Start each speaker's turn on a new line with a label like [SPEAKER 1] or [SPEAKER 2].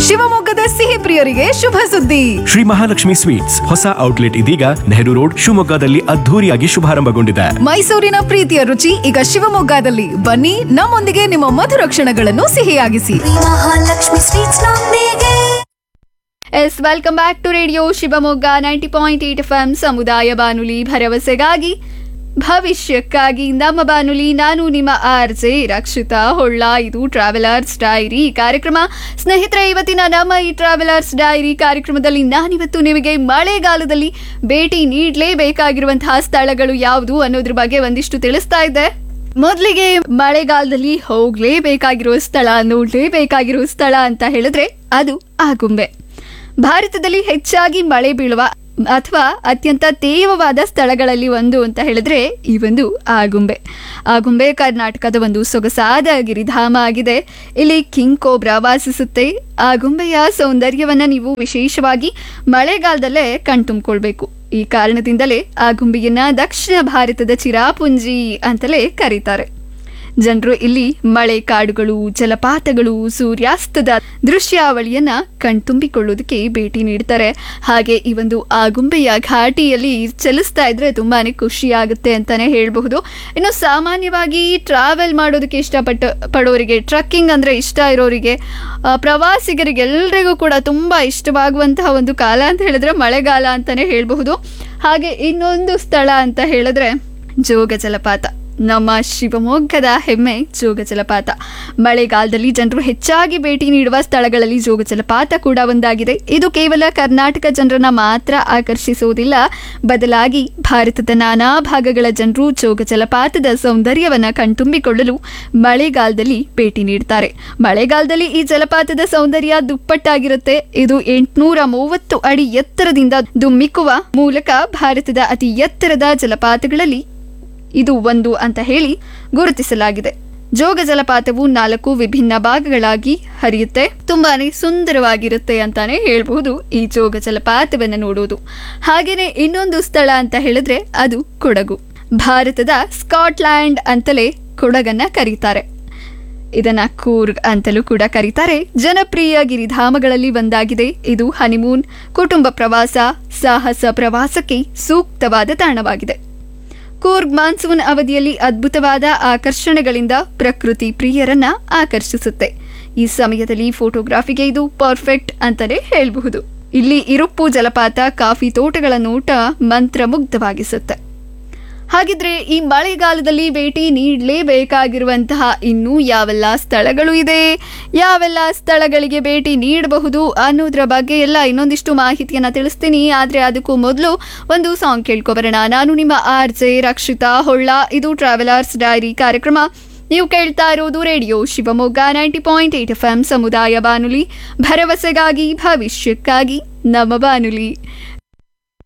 [SPEAKER 1] ಶಿವಮೊಗ್ಗದ ಸಿಹಿ ಪ್ರಿಯರಿಗೆ ಶುಭ ಸುದ್ದಿ
[SPEAKER 2] ಶ್ರೀ ಮಹಾಲಕ್ಷ್ಮಿ ಸ್ವೀಟ್ಸ್ ಹೊಸ ಔಟ್ಲೆಟ್ ಇದೀಗ ನೆಹರು ರೋಡ್ ಶಿವಮೊಗ್ಗದಲ್ಲಿ ಅದ್ಧೂರಿಯಾಗಿ ಶುಭಾರಂಭಗೊಂಡಿದೆ
[SPEAKER 1] ಮೈಸೂರಿನ ಪ್ರೀತಿಯ ರುಚಿ ಈಗ ಶಿವಮೊಗ್ಗದಲ್ಲಿ ಬನ್ನಿ ನಮ್ಮೊಂದಿಗೆ ನಿಮ್ಮ ಮಧುರ ಕ್ಷಣಗಳನ್ನು ಸಿಹಿಯಾಗಿಸಿ
[SPEAKER 3] ಮಹಾಲಕ್ಷ್ಮಿ ಸ್ವೀಟ್ಸ್ ನೊಂದಿಗೆ
[SPEAKER 4] yes welcome back to radio Shivamogga ninety point eight F M ಸಮುದಾಯ ಬಾನುಲಿ ಭರವಸೆಗಾಗಿ ಭವಿಷ್ಯಕ್ಕಾಗಿ ನಮ್ಮ ಬಾನುಲಿ ನಾನು ನಿಮ್ಮ ಆರ್ ಜೆ ರಕ್ಷಿತಾ ಹೊಳ್ಳ ಇದು ಟ್ರಾವೆಲರ್ಸ್ ಡೈರಿ ಕಾರ್ಯಕ್ರಮ ಸ್ನೇಹಿತರೆ ಇವತ್ತಿನ ನಮ್ಮ ಈ ಟ್ರಾವೆಲರ್ಸ್ ಡೈರಿ ಕಾರ್ಯಕ್ರಮದಲ್ಲಿ ನಾನಿವತ್ತು ನಿಮಗೆ ಮಳೆಗಾಲದಲ್ಲಿ ಭೇಟಿ ನೀಡಲೇಬೇಕಾಗಿರುವಂತಹ ಸ್ಥಳಗಳು ಯಾವುದು ಅನ್ನೋದ್ರ ಬಗ್ಗೆ ಒಂದಿಷ್ಟು ತಿಳಿಸ್ತಾ ಇದ್ದೆ ಮೊದಲಿಗೆ ಮಳೆಗಾಲದಲ್ಲಿ ಹೋಗ್ಲೇಬೇಕಾಗಿರೋ ಸ್ಥಳ ನೋಡ್ಲೇಬೇಕಾಗಿರೋ ಸ್ಥಳ ಅಂತ ಹೇಳಿದ್ರೆ ಅದು ಆಗುಂಬೆ ಭಾರತದಲ್ಲಿ ಹೆಚ್ಚಾಗಿ ಮಳೆ ಬೀಳುವ ಅಥವಾ ಅತ್ಯಂತ ತೇವವಾದ ಸ್ಥಳಗಳಲ್ಲಿ ಒಂದು ಅಂತ ಹೇಳಿದ್ರೆ ಈ ಒಂದು ಆಗುಂಬೆ ಆಗುಂಬೆ ಕರ್ನಾಟಕದ ಒಂದು ಸೊಗಸಾದ ಗಿರಿಧಾಮ ಆಗಿದೆ ಇಲ್ಲಿ ಕಿಂಗ್ ಕೋಬ್ರಾ ವಾಸಿಸುತ್ತೆ ಆಗುಂಬೆಯ ಸೌಂದರ್ಯವನ್ನ ನೀವು ವಿಶೇಷವಾಗಿ ಮಳೆಗಾಲದಲ್ಲೇ ಕಣ್ತುಂಬಿಕೊಳ್ಬೇಕು ಈ ಕಾರಣದಿಂದಲೇ ಆಗುಂಬೆಯನ್ನ ದಕ್ಷಿಣ ಭಾರತದ ಚಿರಾಪುಂಜಿ ಅಂತಲೇ ಕರೀತಾರೆ ಜನರು ಇಲ್ಲಿ ಮಳೆ ಕಾಡುಗಳು ಜಲಪಾತಗಳು ಸೂರ್ಯಾಸ್ತದ ದೃಶ್ಯಾವಳಿಯನ್ನ ಕಣ್ತುಂಬಿಕೊಳ್ಳೋದಕ್ಕೆ ಭೇಟಿ ನೀಡ್ತಾರೆ ಹಾಗೆ ಈ ಒಂದು ಆಗುಂಬೆಯ ಘಾಟಿಯಲ್ಲಿ ಚಲಿಸ್ತಾ ಇದ್ರೆ ತುಂಬಾನೇ ಖುಷಿ ಆಗುತ್ತೆ ಅಂತಾನೆ ಹೇಳಬಹುದು ಇನ್ನು ಸಾಮಾನ್ಯವಾಗಿ ಟ್ರಾವೆಲ್ ಮಾಡೋದಕ್ಕೆ ಇಷ್ಟಪಟ್ಟ ಪಡೋರಿಗೆ ಟ್ರಕ್ಕಿಂಗ್ ಅಂದ್ರೆ ಇಷ್ಟ ಇರೋರಿಗೆ ಆ, ಪ್ರವಾಸಿಗರಿಗೆಲ್ಲರಿಗೂ ಕೂಡ ತುಂಬಾ ಇಷ್ಟವಾಗುವಂತಹ ಒಂದು ಕಾಲ ಅಂತ ಹೇಳಿದ್ರೆ ಮಳೆಗಾಲ ಅಂತಾನೆ ಹೇಳಬಹುದು ಹಾಗೆ ಇನ್ನೊಂದು ಸ್ಥಳ ಅಂತ ಹೇಳಿದ್ರೆ ಜೋಗ ಜಲಪಾತ ನಮ್ಮ ಶಿವಮೊಗ್ಗದ ಹೆಮ್ಮೆ ಜೋಗ ಜಲಪಾತ ಮಳೆಗಾಲದಲ್ಲಿ ಜನರು ಹೆಚ್ಚಾಗಿ ಭೇಟಿ ನೀಡುವ ಸ್ಥಳಗಳಲ್ಲಿ ಜೋಗ ಜಲಪಾತ ಕೂಡ ಒಂದಾಗಿದೆ ಇದು ಕೇವಲ ಕರ್ನಾಟಕ ಜನರನ್ನ ಮಾತ್ರ ಆಕರ್ಷಿಸುವುದಿಲ್ಲ ಬದಲಾಗಿ ಭಾರತದ ನಾನಾ ಭಾಗಗಳ ಜನರು ಜೋಗ ಜಲಪಾತದ ಸೌಂದರ್ಯವನ್ನ ಕಣ್ತುಂಬಿಕೊಳ್ಳಲು ಮಳೆಗಾಲದಲ್ಲಿ ಭೇಟಿ ನೀಡ್ತಾರೆ ಮಳೆಗಾಲದಲ್ಲಿ ಈ ಜಲಪಾತದ ಸೌಂದರ್ಯ ದುಪ್ಪಟ್ಟಾಗಿರುತ್ತೆ ಇದು ಎಂಟುನೂರ ಮೂವತ್ತು ಅಡಿ ಎತ್ತರದಿಂದ ದುಮ್ಮಿಕ್ಕುವ ಮೂಲಕ ಭಾರತದ ಅತಿ ಎತ್ತರದ ಜಲಪಾತಗಳಲ್ಲಿ ಇದು ಒಂದು ಅಂತ ಹೇಳಿ ಗುರುತಿಸಲಾಗಿದೆ ಜೋಗ ಜಲಪಾತವು ನಾಲ್ಕು ವಿಭಿನ್ನ ಭಾಗಗಳಾಗಿ ಹರಿಯುತ್ತೆ ತುಂಬಾನೇ ಸುಂದರವಾಗಿರುತ್ತೆ ಅಂತಾನೆ ಹೇಳ್ಬಹುದು ಈ ಜೋಗ ಜಲಪಾತವನ್ನು ನೋಡುವುದು ಹಾಗೇನೆ ಇನ್ನೊಂದು ಸ್ಥಳ ಅಂತ ಹೇಳಿದ್ರೆ ಅದು ಕೊಡಗು ಭಾರತದ ಸ್ಕಾಟ್ಲ್ಯಾಂಡ್ ಅಂತಲೇ ಕೊಡಗನ್ನ ಕರೀತಾರೆ ಇದನ್ನ ಕೂರ್ಗ್ ಅಂತಲೂ ಕೂಡ ಕರೀತಾರೆ ಜನಪ್ರಿಯ ಗಿರಿಧಾಮಗಳಲ್ಲಿ ಒಂದಾಗಿದೆ ಇದು ಹನಿಮೂನ್ ಕುಟುಂಬ ಪ್ರವಾಸ ಸಾಹಸ ಪ್ರವಾಸಕ್ಕೆ ಸೂಕ್ತವಾದ ತಾಣವಾಗಿದೆ ಕೂರ್ಗ್ ಮಾನ್ಸೂನ್ ಅವಧಿಯಲ್ಲಿ ಅದ್ಭುತವಾದ ಆಕರ್ಷಣೆಗಳಿಂದ ಪ್ರಕೃತಿ ಪ್ರಿಯರನ್ನ ಆಕರ್ಷಿಸುತ್ತೆ ಈ ಸಮಯದಲ್ಲಿ ಫೋಟೋಗ್ರಾಫಿಗೆ ಇದು ಪರ್ಫೆಕ್ಟ್ ಅಂತಾನೆ ಹೇಳಬಹುದು ಇಲ್ಲಿ ಇರುಪ್ಪು ಜಲಪಾತ ಕಾಫಿ ತೋಟಗಳ ನೋಟ ಮಂತ್ರಮುಗ್ಧವಾಗಿಸುತ್ತೆ ಹಾಗಿದ್ರೆ ಈ ಮಳೆಗಾಲದಲ್ಲಿ ಭೇಟಿ ನೀಡಲೇಬೇಕಾಗಿರುವಂತಹ ಇನ್ನೂ ಯಾವೆಲ್ಲ ಸ್ಥಳಗಳು ಇದೆ ಯಾವೆಲ್ಲ ಸ್ಥಳಗಳಿಗೆ ಭೇಟಿ ನೀಡಬಹುದು ಅನ್ನೋದ್ರ ಬಗ್ಗೆ ಎಲ್ಲ ಇನ್ನೊಂದಿಷ್ಟು ಮಾಹಿತಿಯನ್ನ ತಿಳಿಸ್ತೀನಿ ಆದ್ರೆ ಅದಕ್ಕೂ ಮೊದಲು ಒಂದು ಸಾಂಗ್ ಕೇಳ್ಕೊಬರೋಣ ನಾನು ನಿಮ್ಮ ಆರ್ ಜೆ ರಕ್ಷಿತಾ ಹೊಳ್ಳ ಇದು ಟ್ರಾವೆಲರ್ಸ್ ಡೈರಿ ಕಾರ್ಯಕ್ರಮ ನೀವು ಕೇಳ್ತಾ ಇರೋದು radio Shivamogga ninety point eight F M ಸಮುದಾಯ ಬಾನುಲಿ ಭರವಸೆಗಾಗಿ ಭವಿಷ್ಯಕ್ಕಾಗಿ ನಮ್ಮ ಬಾನುಲಿ